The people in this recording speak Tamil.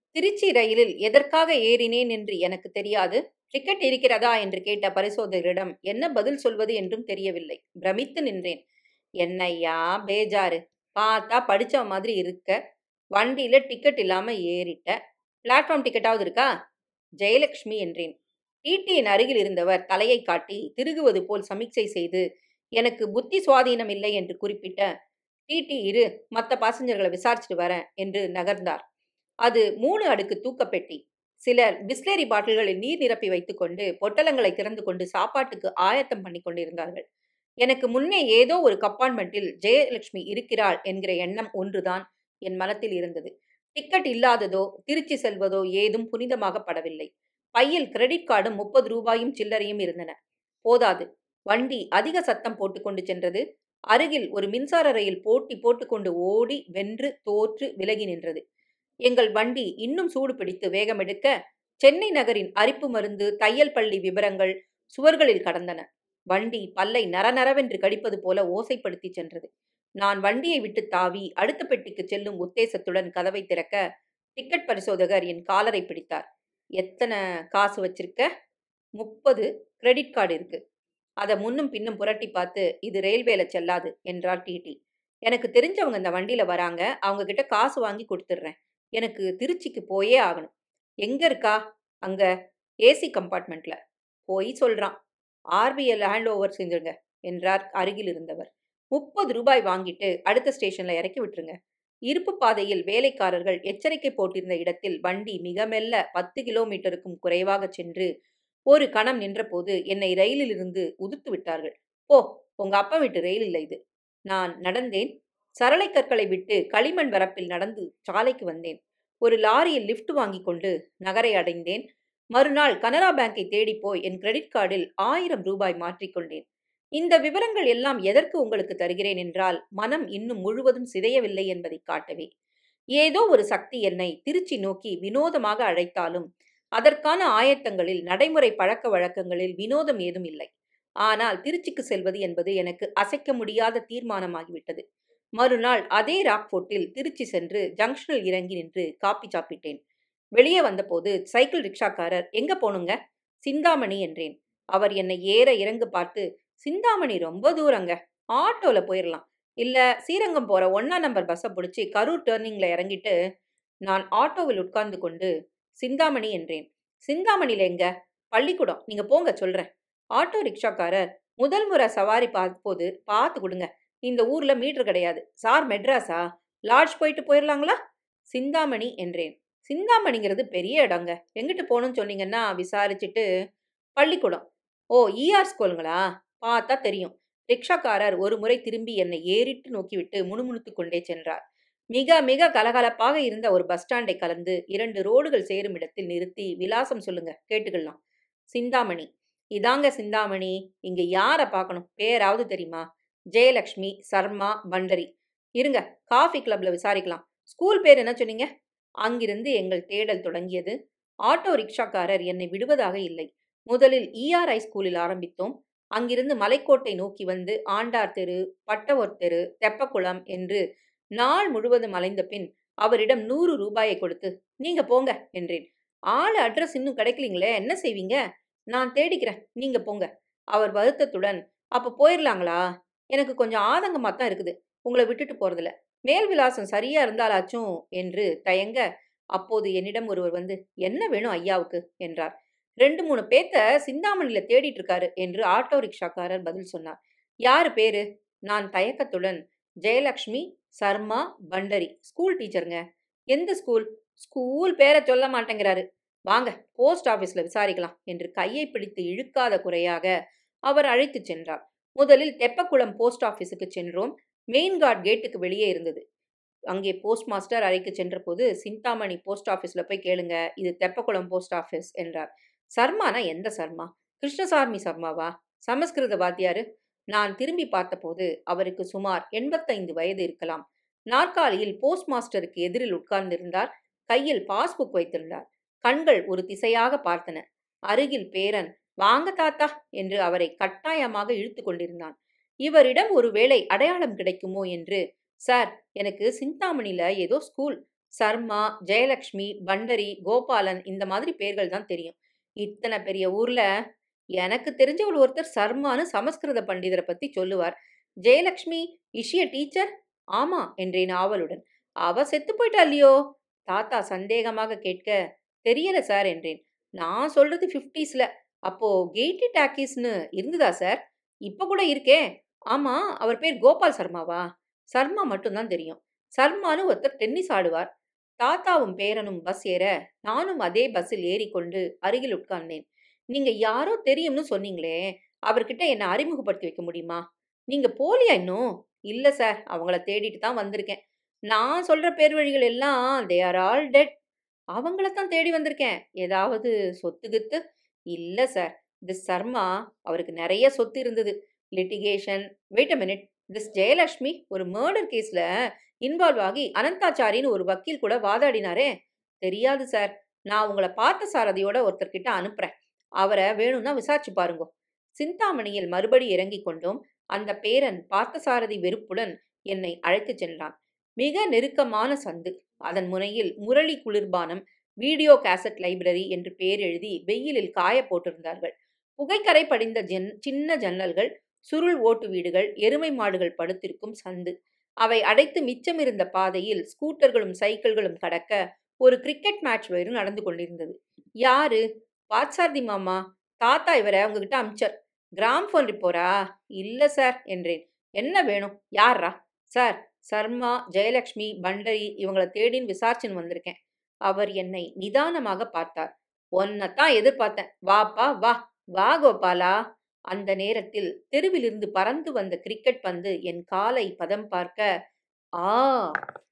திருச்சி ரயிலில் எதற்காக ஏறினேன் என்று எனக்கு தெரியாது டிக்கெட் இருக்கிறதா என்று கேட்ட பரிசோதகரிடம் என்ன பதில் சொல்வது என்றும் தெரியவில்லை பிரமித்து நின்றேன் என்னையா பேஜாரு பார்த்தா படிச்ச மாதிரி இருக்க வண்டியில டிக்கெட் இல்லாம ஏறிட்ட பிளாட்ஃபார்ம் டிக்கெட்டாவது இருக்கா ஜெயலட்சுமி என்றேன் டிடியின் அருகில் இருந்தவர் தலையை காட்டி திருகுவது போல் சமீட்சை செய்து எனக்கு புத்தி சுவாதீனம் இல்லை என்று குறிப்பிட்ட டிடி இரு மற்ற பாசஞ்சர்களை விசாரிச்சுட்டு வரேன் என்று நகர்ந்தார் அது மூணு அடுக்கு தூக்கப்பெட்டி சிலர் பிஸ்லேரி பாட்டில்களில் நீர் நிரப்பி வைத்துக்கொண்டு பொட்டலங்களை திறந்து கொண்டு சாப்பாட்டுக்கு ஆயத்தம் பண்ணி கொண்டிருந்தார்கள் எனக்கு முன்னே ஏதோ ஒரு கம்பார்ட்மெண்ட்டில் ஜெயலட்சுமி இருக்கிறாள் என்கிற எண்ணம் ஒன்றுதான் என் மனத்தில் இருந்தது டிக்கெட் இல்லாததோ திருச்சி செல்வதோ ஏதும் புனிதமாக படவில்லை பையில் கிரெடிட் கார்டும் முப்பது ரூபாயும் சில்லறையும் இருந்தன போதாது வண்டி அதிக சத்தம் போட்டுக்கொண்டு சென்றது அருகில் ஒரு மின்சார ரயில் போட்டி போட்டுக்கொண்டு ஓடி வென்று தோற்று விலகி நின்றது எங்கள் வண்டி இன்னும் சூடு பிடித்து வேகமெடுக்க சென்னை நகரின் அரிப்பு மருந்து தையல் பள்ளி விவரங்கள் சுவர்களில் கடந்தன வண்டி பல்லை நரநரவென்று கடிப்பது போல ஓசைப்படுத்தி சென்றது நான் வண்டியை விட்டு தாவி அடுத்த பெட்டிக்கு செல்லும் உத்தேசத்துடன் கதவை திறக்க டிக்கெட் பரிசோதகர் என் காலரை பிடித்தார் எத்தனை காசு வச்சிருக்க முப்பது கிரெடிட் கார்டு இருக்கு அதை முன்னும் பின்னும் புரட்டி பார்த்து இது ரயில்வேல செல்லாது என்றார் டிடி எனக்கு தெரிஞ்சவங்க இந்த வண்டியில வராங்க அவங்க கிட்ட காசு வாங்கி கொடுத்துட்றேன் எனக்கு திருச்சிக்கு போயே ஆகணும் எங்க இருக்கா அங்க ஏசி கம்பார்ட்மெண்ட்ல போய் சொல்றான் ஆர்பிஎல் ஹேண்ட் ஓவர் செஞ்சுருங்க என்றார் அருகில் இருந்தவர் முப்பது ரூபாய் வாங்கிட்டு அடுத்த ஸ்டேஷன்ல இறக்கி விட்டுருங்க இருப்பு பாதையில் வேலைக்காரர்கள் எச்சரிக்கை போட்டிருந்த இடத்தில் வண்டி மிக மெல்ல பத்து கிலோமீட்டருக்கும் குறைவாக சென்று ஒரு கணம் நின்றபோது என்னை ரயிலிலிருந்து உதிர்த்து விட்டார்கள் போ உங்க அப்பா வீட்டு ரயில் இல்லை இது நான் நடந்தேன் சரளை கற்களை விட்டு களிமண் வரப்பில் நடந்து சாலைக்கு வந்தேன் ஒரு லாரியில் லிஃப்ட் வாங்கி கொண்டு நகரை அடைந்தேன் மறுநாள் கனரா பேங்கை தேடி போய் என் கிரெடிட் கார்டில் ஆயிரம் ரூபாய் மாற்றிக்கொண்டேன் இந்த விவரங்கள் எல்லாம் எதற்கு உங்களுக்கு தருகிறேன் என்றால் மனம் இன்னும் முழுவதும் சிதையவில்லை என்பதை காட்டவே ஏதோ ஒரு சக்தி என்னை திருச்சி நோக்கி வினோதமாக அழைத்தாலும் அதற்கான ஆயத்தங்களில் நடைமுறை பழக்க வழக்கங்களில் வினோதம் ஏதும் இல்லை ஆனால் திருச்சிக்கு செல்வது என்பது எனக்கு அசைக்க முடியாத தீர்மானமாகிவிட்டது மறுநாள் அதே ராக்ஃபோர்ட்டில் திருச்சி சென்று ஜங்ஷனில் இறங்கி நின்று காப்பி சாப்பிட்டேன் வெளியே வந்தபோது சைக்கிள் ரிக்ஷாக்காரர் எங்க போனுங்க சிந்தாமணி என்றேன் அவர் என்னை ஏற இறங்கு பார்த்து சிந்தாமணி ரொம்ப தூரங்க ஆட்டோல போயிடலாம் இல்ல ஸ்ரீரங்கம் போற ஒன்னா நம்பர் பஸ்ஸை பிடிச்சி கரூர் டேர்னிங்ல இறங்கிட்டு நான் ஆட்டோவில் உட்கார்ந்து கொண்டு சிந்தாமணி என்றேன் சிந்தாமணியில எங்க பள்ளிக்கூடம் நீங்க போங்க சொல்றேன் ஆட்டோ ரிக்ஷாக்காரர் முதல் முறை சவாரி பார்ப்போது பார்த்து கொடுங்க இந்த ஊர்ல மீட்டர் கிடையாது சார் மெட்ராஸா லாட்ஜ் போயிட்டு போயிடலாங்களா சிந்தாமணி என்றேன் சிந்தாமணிங்கிறது பெரிய இடங்க எங்கிட்டு போகணும்னு சொன்னீங்கன்னா விசாரிச்சுட்டு பள்ளிக்கூடம் ஓ இஆர் ஸ்கூலுங்களா பார்த்தா தெரியும் ரிக்ஷாக்காரர் ஒரு முறை திரும்பி என்னை ஏறிட்டு நோக்கிவிட்டு முணுமுணுத்து கொண்டே சென்றார் மிக மிக கலகலப்பாக இருந்த ஒரு பஸ் ஸ்டாண்டை கலந்து இரண்டு ரோடுகள் சேரும் இடத்தில் நிறுத்தி விலாசம் சொல்லுங்க கேட்டுக்கலாம் சிந்தாமணி இதாங்க சிந்தாமணி இங்க யாரை பார்க்கணும் பேராவது தெரியுமா ஜெயலக்ஷ்மி சர்மா பண்டரி இருங்க காஃபி கிளப்ல விசாரிக்கலாம் ஸ்கூல் பேர் என்ன சொன்னீங்க அங்கிருந்து எங்கள் தேடல் தொடங்கியது ஆட்டோ ரிக்ஷாக்காரர் என்னை விடுவதாக இல்லை முதலில் இஆர்ஐ ஸ்கூலில் ஆரம்பித்தோம் அங்கிருந்து மலைக்கோட்டை நோக்கி வந்து ஆண்டார் தெரு பட்டவர் தெரு தெப்பக்குளம் என்று நாள் முழுவதும் அலைந்த பின் அவரிடம் நூறு ரூபாயை கொடுத்து நீங்க போங்க என்றேன் ஆள் அட்ரஸ் இன்னும் கிடைக்கலீங்களே என்ன செய்வீங்க நான் தேடிக்கிறேன் நீங்க போங்க அவர் வருத்தத்துடன் அப்ப போயிடலாங்களா எனக்கு கொஞ்சம் ஆதங்கமா தான் இருக்குது உங்களை விட்டுட்டு போறதில்ல மேல் விலாசம் சரியா இருந்தாலாச்சும் என்று தயங்க அப்போது என்னிடம் ஒருவர் வந்து என்ன வேணும் ஐயாவுக்கு என்றார் ரெண்டு மூணு பேத்த சிந்தாமணியில தேடிட்டு இருக்காரு என்று ஆட்டோ ரிக்ஷாக்காரர் பதில் சொன்னார் யாரு பேரு நான் தயக்கத்துடன் ஜெயலக்ஷ்மி சர்மா பண்டரி ஸ்கூல் டீச்சருங்க எந்த ஸ்கூல் ஸ்கூல் பேரை சொல்ல மாட்டேங்கிறாரு வாங்க போஸ்ட் ஆபீஸ்ல விசாரிக்கலாம் என்று கையை பிடித்து இழுக்காத குறையாக அவர் அழைத்து சென்றார் முதலில் தெப்பக்குளம் போஸ்ட் ஆபீஸுக்கு சென்றோம் மெயின் கார்டு கேட்டுக்கு வெளியே இருந்தது அங்கே போஸ்ட் மாஸ்டர் அறைக்கு சென்றபோது சிந்தாமணி போஸ்ட் ஆஃபீஸில் போய் கேளுங்க இது தெப்பக்குளம் போஸ்ட் ஆஃபீஸ் என்றார் சர்மானா எந்த சர்மா கிருஷ்ணசாமி சர்மாவா சமஸ்கிருத வாத்தியாரு நான் திரும்பி பார்த்தபோது அவருக்கு சுமார் எண்பத்தைந்து வயது இருக்கலாம் நாற்காலியில் போஸ்ட் மாஸ்டருக்கு எதிரில் உட்கார்ந்திருந்தார் கையில் பாஸ்புக் வைத்திருந்தார் கண்கள் ஒரு திசையாக பார்த்தன அருகில் பேரன் வாங்க தாத்தா என்று அவரை கட்டாயமாக இழுத்து கொண்டிருந்தான் இவரிடம் ஒருவேளை அடையாளம் கிடைக்குமோ என்று சார் எனக்கு சிந்தாமணியில ஏதோ ஸ்கூல் சர்மா, ஜெயலக்ஷ்மி, பண்டரி, கோபாலன் இந்த மாதிரி பேர்கள் தான் தெரியும். இத்தன பெரிய ஊர்ல எனக்கு தெரிஞ்சவள் ஒருத்தர் சர்மான்னு சமஸ்கிருத பண்டிதர பத்தி சொல்லுவார். Jayalakshmi is she a teacher? ஆமா என்றேன் ஆவலுடன். அவ செத்து போயிட்டா இல்லையோ? தாத்தா சந்தேகமாக கேட்க, தெரியல சார் என்றேன். நான் சொல்றது 50ஸ்ல. அப்போ கெய்டி டாக்கீஸ்னு இருந்ததா சார்? இப்ப கூட இருக்கே. ஆமா, அவர் பேர் கோபால் சர்மாவா? சர்மா மட்டும் தான் தெரியும். சர்மான்னு ஒருத்தர் டென்னிஸ் ஆடுவார். தாத்தாவும் பேரனும் பஸ் ஏற, நானும் அதே பஸ்ஸில் ஏறிக்கொண்டு அருகில் உட்கார்ந்தேன். நீங்க யாரோ தெரியும்னு சொன்னீங்களே, அவர்கிட்ட என்ன அறிமுகப்படுத்தி வைக்க முடியுமா? நீங்க போலியா இன்னும்? இல்ல சார், அவங்கள தேடிட்டு தான் வந்திருக்கேன். நான் சொல்ற பேர் வழிகள் எல்லாம் தே ஆர் ஆல் டெட். அவங்கள தான் தேடி வந்திருக்கேன். ஏதாவது சொத்து கித்து? இல்ல சார். திஸ் சர்மா அவருக்கு நெறைய சொத்து இருந்தது. Litigation wait a minute. This Jayalakshmi ஒரு மர்டர் கேஸ்ல இன்வால்வ் ஆகி அனந்தாச்சாரின்னு ஒரு வக்கீல் கூட வாதாடினாரே. தெரியாது சார். நான் உங்கள பார்த்தசாரதியோட ஒருத்தர்கிட்ட அனுப்புறேன். அவர வேணும்னா விசாரிச்சு பாருங்கோ. சிந்தாமணியில் மறுபடி இறங்கிக் கொண்டோம். அந்த பேரன் பார்த்தசாரதி வெறுப்புடன் என்னை அழைத்துச் சென்றான். மிக நெருக்கமான சந்து. அதன் முனையில் முரளி குளிர்பானம், வீடியோ கேசட் லைப்ரரி என்று பேர் எழுதி வெயிலில் காய போட்டிருந்தார்கள். புகைக்கரை படிந்த ஜன் சின்ன ஜன்னல்கள், சுருள் ஓட்டு வீடுகள், எருமை மாடுகள் படுத்திருக்கும் சந்து. அவை அடைத்து மிச்சமிருந்த பாதையில் ஸ்கூட்டர்களும் சைக்கிள்களும் கடக்க ஒரு கிரிக்கெட் மேட்ச் வேறு நடந்து கொண்டிருந்தது. யாரு? பார்த்தசாரதி மாமா. தாத்தா இவர உங்ககிட்ட அனுப்பிச்சார். கிராம்ஃபோன் ரிப்போரா? இல்ல சார் என்றேன். என்ன வேணும்? யார்ரா? சார், சர்மா, ஜெயலக்ஷ்மி, பண்டரி இவங்கள தேடின்னு விசாரிச்சுன்னு வந்திருக்கேன். அவர் என்னை நிதானமாக பார்த்தார். உன்னத்தான் எதிர்பார்த்தேன். வாப்பா வா. வா கோபாலா. அந்த நேரத்தில் தெருவிலிருந்து பறந்து வந்த கிரிக்கெட் பந்து என் காலை பதம் பார்க்க, ஆ